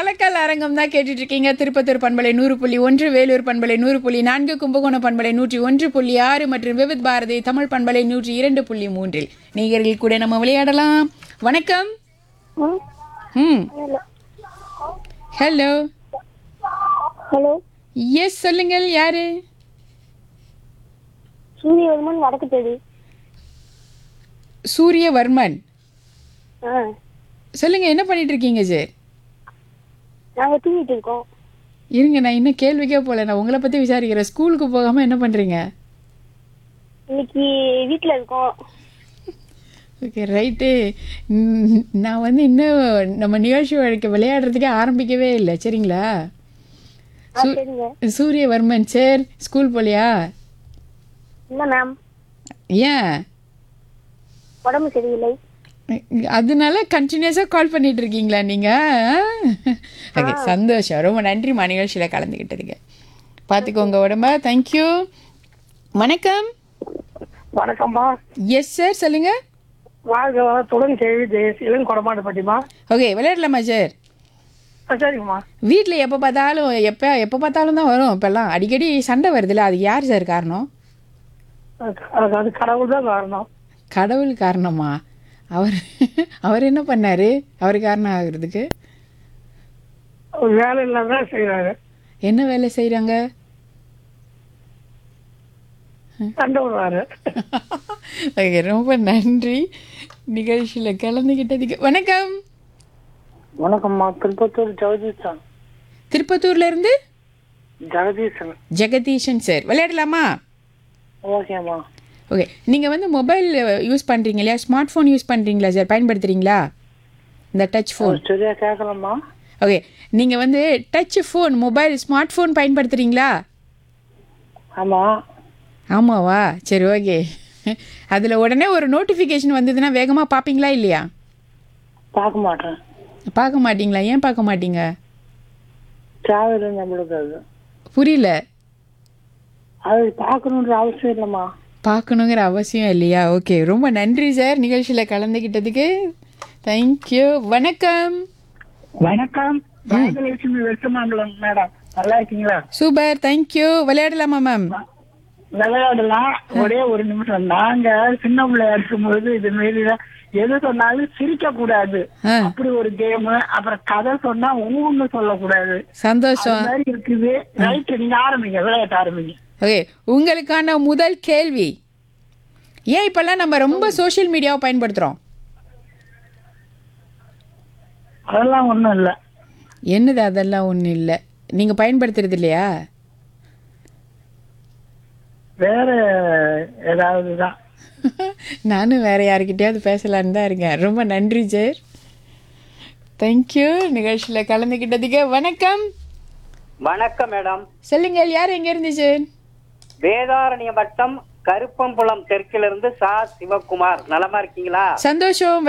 கலக்கல் அரங்கம் தான் கேட்டுட்டு இருக்கீங்க திருப்பத்தூர் பண்பலை நூறு புள்ளி ஒன்று வேலூர் பண்பலை நூறு புள்ளி நான்கு கும்பகோணம் பண்பலை நூற்றி ஒன்று புள்ளி ஆறு மற்றும் விவித் பாரதி தமிழ் பண்பலை நூற்றி இரண்டு புள்ளி மூன்றில் நேயர்கள் கூட நம்ம விளையாடலாம் வணக்கம் ம் ஹலோ ஹலோ எஸ் சொல்லுங்கள் யாரு சூரியவர்மன் வடக்கு தேடி சூரியவர்மன் ஆ சொல்லுங்க என்ன பண்ணிட்டு இருக்கீங்க சார் நாங்க தூங்கிட்டு இருக்கோம் இருங்க நான் இன்னும் கேள்விக்கே போல நான் உங்களை பத்தி விசாரிக்கிறேன் ஸ்கூலுக்கு போகாம என்ன பண்றீங்க இன்னைக்கு வீட்ல இருக்கோம் ஓகே ரைட்டு நான் வந்து இன்னும் நம்ம நிகழ்ச்சி வழக்கு விளையாடுறதுக்கே ஆரம்பிக்கவே இல்லை சரிங்களா ஆ சரிங்க சூரியவர்மன் சார் ஸ்கூல் போலியா இல்ல மேம் ஏன் உடம்பு சரியில்லை அதனால கண்டினியூஸாக கால் பண்ணிட்டு இருக்கீங்களா நீங்கள் ஓகே சந்தோஷம் ரொம்ப நன்றிம்மா நிகழ்ச்சியில் கலந்துக்கிட்டதுக்கு பார்த்துக்கோங்க உடம்ப தேங்க்யூ வணக்கம் வணக்கம்மா எஸ் சார் சொல்லுங்கள் வாழ்க வளத்துடன் கேள்வி ஜெயசீலன் கொடமாடு பட்டிமா ஓகே விளையாடலாமா சார் சரிங்கம்மா வீட்டில் எப்போ பார்த்தாலும் எப்போ எப்போ பார்த்தாலும் தான் வரும் இப்போல்லாம் அடிக்கடி சண்டை வருதுல்ல அது யார் சார் காரணம் அது- அது அது கடவுள் தான் காரணம் கடவுள் காரணமா அவர் அவர் என்ன பண்ணாரு அவர் காரணம் ஆகுறதுக்கு அவர் வேலை இல்லாத செய்யறாரு என்ன வேலை செய்கிறாங்க சண்டை விடுறாரு ஓகே ரொம்ப நன்றி நிகழ்ச்சியில் கலந்துக்கிட்டதுக்கு வணக்கம் வணக்கம்மா திருப்பத்தூர் ஜெகதீசன் திருப்பத்தூர்ல இருந்து ஜெகதீசன் ஜெகதீஷன் சார் விளையாடலாமா ஓகேம்மா ஓகே நீங்கள் வந்து மொபைல் யூஸ் பண்ணுறீங்க இல்லையா ஸ்மார்ட் ஃபோன் யூஸ் பண்ணுறீங்களா சார் பயன்படுத்துகிறீங்களா இந்த டச் ஃபோன் சரியா கேட்கலாமா ஓகே நீங்கள் வந்து touch phone mobile smartphone பயன்படுத்துகிறீங்களா ஆமா ஆமாவா சரி ஓகே அதில் உடனே ஒரு நோட்டிஃபிகேஷன் வந்ததுன்னா வேகமாக பார்ப்பீங்களா இல்லையா பார்க்க மாட்டேன் பார்க்க மாட்டீங்களா ஏன் பார்க்க மாட்டீங்க தேவையில்லை நம்மளுக்கு அது புரியல அது பார்க்கணுன்ற அவசியம் இல்லைம்மா பார்க்கணுங்கிற அவசியம் இல்லையா ஓகே ரொம்ப நன்றி சார் நிகழ்ச்சியில் கலந்துக்கிட்டதுக்கு தேங்க்யூ வணக்கம் வணக்கம் ராஜலட்சுமி வெட்டுமாம்பலம் மேடம் நல்லா இருக்கீங்களா சூப்பர் தேங்க்யூ விளையாடலாமா மேம் விளையாடலாம் ஒரே ஒரு நிமிஷம் நாங்க சின்ன பிள்ளையா இருக்கும்போது இது மாரி தான் எது சொன்னாலும் சிரிக்க கூடாது ஆ அப்படி ஒரு கேம் அப்புறம் கதை சொன்னா ஒவ்வொன்னு சொல்லக்கூடாது அது சந்தோஷம் மாதிரி இருக்குது ரைட் நீங்க ஆரம்பிங்க விளையாட்டு ஆரம்பிங்க ஓகே உங்களுக்கான முதல் கேள்வி ஏன் இப்போல்லாம் நம்ம ரொம்ப சோஷியல் மீடியாவை பயன்படுத்துகிறோம் அதெல்லாம் ஒண்ணும் இல்ல என்னது அதெல்லாம் ஒன்றும் இல்லை நீங்கள் பயன்படுத்துறது இல்லையா வேற ஏதாவது தான் நானும் வேற யாருக்கிட்டையாவது பேசலான்னு தான் இருக்கேன் ரொம்ப நன்றி சார் தேங்க்யூ நிகழ்ச்சியில் கலந்துக்கிட்டதுக்கு வணக்கம் வணக்கம் மேடம் சொல்லுங்கள் யார் எங்கே இருந்து சார் வேதாரண்ய வட்டம் கருப்பம்புலம் தெற்கிலிருந்து சா சிவகுமார் நலமா இருக்கீங்களா சந்தோஷம்